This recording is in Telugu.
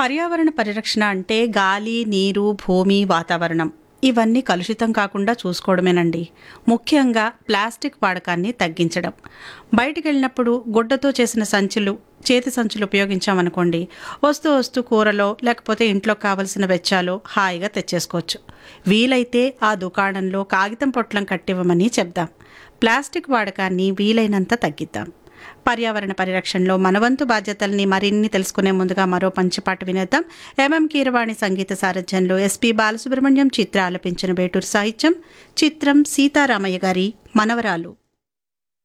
పర్యావరణ పరిరక్షణ అంటే గాలి నీరు భూమి వాతావరణం ఇవన్నీ కలుషితం కాకుండా చూసుకోవడమేనండి ముఖ్యంగా ప్లాస్టిక్ వాడకాన్ని తగ్గించడం బయటికి వెళ్ళినప్పుడు గుడ్డతో చేసిన సంచులు చేతి సంచులు ఉపయోగించామనుకోండి వస్తూ వస్తూ కూరలో లేకపోతే ఇంట్లో కావలసిన వెచ్చాలు హాయిగా తెచ్చేసుకోవచ్చు వీలైతే ఆ దుకాణంలో కాగితం పొట్లం కట్టివ్వమని చెప్దాం ప్లాస్టిక్ వాడకాన్ని వీలైనంత తగ్గిద్దాం పర్యావరణ పరిరక్షణలో మనవంతు బాధ్యతల్ని మరిన్ని తెలుసుకునే ముందుగా మరో పంచపాట వినేద్దాం ఎంఎం కీరవాణి సంగీత సారథ్యంలో ఎస్పి బాలసుబ్రహ్మణ్యం చిత్ర ఆలపించిన వేటూరు సాహిత్యం చిత్రం సీతారామయ్య గారి మనవరాలు